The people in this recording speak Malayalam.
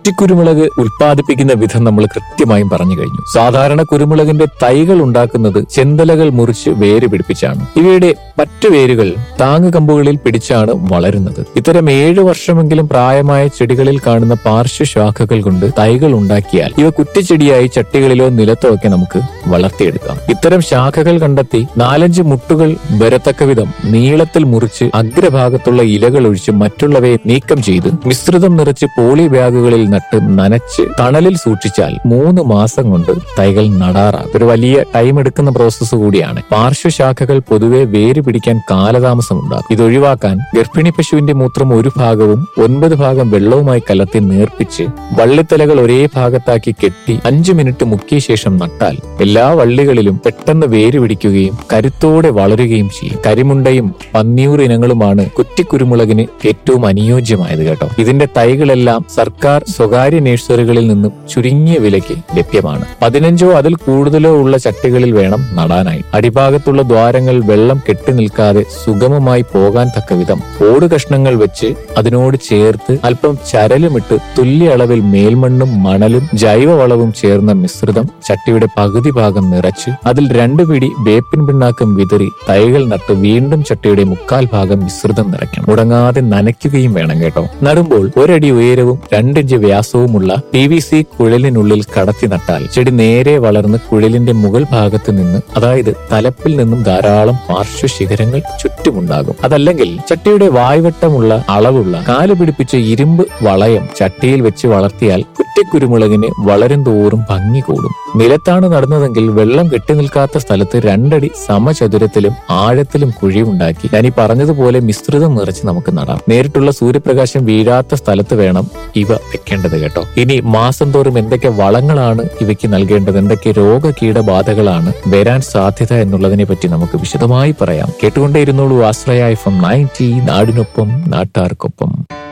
കുറ്റിക്കുരുമുളക് ഉൽപ്പാദിപ്പിക്കുന്ന വിധം നമ്മൾ കൃത്യമായും പറഞ്ഞു കഴിഞ്ഞു സാധാരണ കുരുമുളകിന്റെ തൈകൾ ഉണ്ടാക്കുന്നത് ചെന്തലകൾ മുറിച്ച് വേര് പിടിപ്പിച്ചാണ് ഇവയുടെ മറ്റു വേരുകൾ താങ്ങുകമ്പുകളിൽ പിടിച്ചാണ് വളരുന്നത് ഇത്തരം ഏഴു വർഷമെങ്കിലും പ്രായമായ ചെടികളിൽ കാണുന്ന പാർശ്വശാഖകൾ കൊണ്ട് തൈകൾ ഉണ്ടാക്കിയാൽ ഇവ കുറ്റിച്ചെടിയായി ചട്ടികളിലോ നിലത്തോ ഒക്കെ നമുക്ക് വളർത്തിയെടുക്കാം ഇത്തരം ശാഖകൾ കണ്ടെത്തി നാലഞ്ച് മുട്ടുകൾ വരത്തക്ക വിധം നീളത്തിൽ മുറിച്ച് അഗ്രഭാഗത്തുള്ള ഇലകൾ ഒഴിച്ച് മറ്റുള്ളവയെ നീക്കം ചെയ്ത് മിശ്രിതം നിറച്ച് പോളി ബാഗുകളിൽ നട്ട് നനച്ച് തണലിൽ സൂക്ഷിച്ചാൽ മൂന്ന് മാസം കൊണ്ട് തൈകൾ നടാറാകും ഒരു വലിയ ടൈം എടുക്കുന്ന പ്രോസസ്സ് കൂടിയാണ് പാർശ്വശാഖകൾ പൊതുവെ വേര് പിടിക്കാൻ കാലതാമസം ഉണ്ടാകും ഇത് ഒഴിവാക്കാൻ ഗർഭിണി പശുവിന്റെ മൂത്രം ഒരു ഭാഗവും ഒൻപത് ഭാഗം വെള്ളവുമായി കലർത്തി നേർപ്പിച്ച് വള്ളിത്തലകൾ ഒരേ ഭാഗത്താക്കി കെട്ടി അഞ്ചു മിനിറ്റ് മുക്കിയ ശേഷം നട്ടാൽ എല്ലാ വള്ളികളിലും പെട്ടെന്ന് വേര് പിടിക്കുകയും കരുത്തോടെ വളരുകയും ചെയ്യും കരിമുണ്ടയും പന്നിയൂർ ഇനങ്ങളുമാണ് കുറ്റിക്കുരുമുളകിന് ഏറ്റവും അനുയോജ്യമായത് കേട്ടോ ഇതിന്റെ തൈകളെല്ലാം സർക്കാർ സ്വകാര്യ നഴ്സറികളിൽ നിന്നും ചുരുങ്ങിയ വിലയ്ക്ക് ലഭ്യമാണ് പതിനഞ്ചോ അതിൽ കൂടുതലോ ഉള്ള ചട്ടികളിൽ വേണം നടാനായി അടിഭാഗത്തുള്ള ദ്വാരങ്ങൾ വെള്ളം കെട്ടി നിൽക്കാതെ സുഗമമായി പോകാൻ തക്ക വിധം ഓട് കഷ്ണങ്ങൾ വെച്ച് അതിനോട് ചേർത്ത് അല്പം ചരലുമിട്ട് തുല്യ അളവിൽ മേൽമണ്ണും മണലും ജൈവവളവും ചേർന്ന മിശ്രിതം ചട്ടിയുടെ പകുതി ഭാഗം നിറച്ച് അതിൽ രണ്ടു പിടി വേപ്പിൻ പിണ്ണാക്കം വിതറി തൈകൾ നട്ട് വീണ്ടും ചട്ടിയുടെ മുക്കാൽ ഭാഗം മിശ്രിതം നിറയ്ക്കണം മുടങ്ങാതെ നനയ്ക്കുകയും വേണം കേട്ടോ നടുമ്പോൾ ഒരടി ഉയരവും രണ്ടിഞ്ച് വ്യാസവുമുള്ള പി വി സി കുഴലിനുള്ളിൽ കടത്തി നട്ടാൽ ചെടി നേരെ വളർന്ന് കുഴലിന്റെ മുകൾ ഭാഗത്ത് നിന്ന് അതായത് തലപ്പിൽ നിന്നും ധാരാളം പാർശ്വശിഖരങ്ങൾ ചുറ്റുമുണ്ടാകും അതല്ലെങ്കിൽ ചട്ടിയുടെ വായ്വട്ടമുള്ള അളവുള്ള കാല് പിടിപ്പിച്ച ഇരുമ്പ് വളയം ചട്ടിയിൽ വെച്ച് വളർത്തിയാൽ കുറ്റിക്കുരുമുളകിന് വളരും തോറും ഭംഗി കൂടും നിലത്താണ് നടന്നതെങ്കിൽ വെള്ളം കെട്ടി നിൽക്കാത്ത സ്ഥലത്ത് രണ്ടടി സമചതുരത്തിലും ആഴത്തിലും കുഴിയുണ്ടാക്കി ഞാൻ ഈ പറഞ്ഞതുപോലെ മിശ്രിതം നിറച്ച് നമുക്ക് നടാം നേരിട്ടുള്ള സൂര്യപ്രകാശം വീഴാത്ത സ്ഥലത്ത് വേണം ഇവ വെക്കേണ്ടത് കേട്ടോ ഇനി മാസം തോറും എന്തൊക്കെ വളങ്ങളാണ് ഇവയ്ക്ക് നൽകേണ്ടത് എന്തൊക്കെ രോഗകീടബാധകളാണ് വരാൻ സാധ്യത എന്നുള്ളതിനെ പറ്റി നമുക്ക് വിശദമായി പറയാം കേട്ടുകൊണ്ടേയിരുന്നോളൂ ആശ്രയ എഫ് എം നയൻറ്റി നാടിനൊപ്പം നാട്ടാർക്കൊപ്പം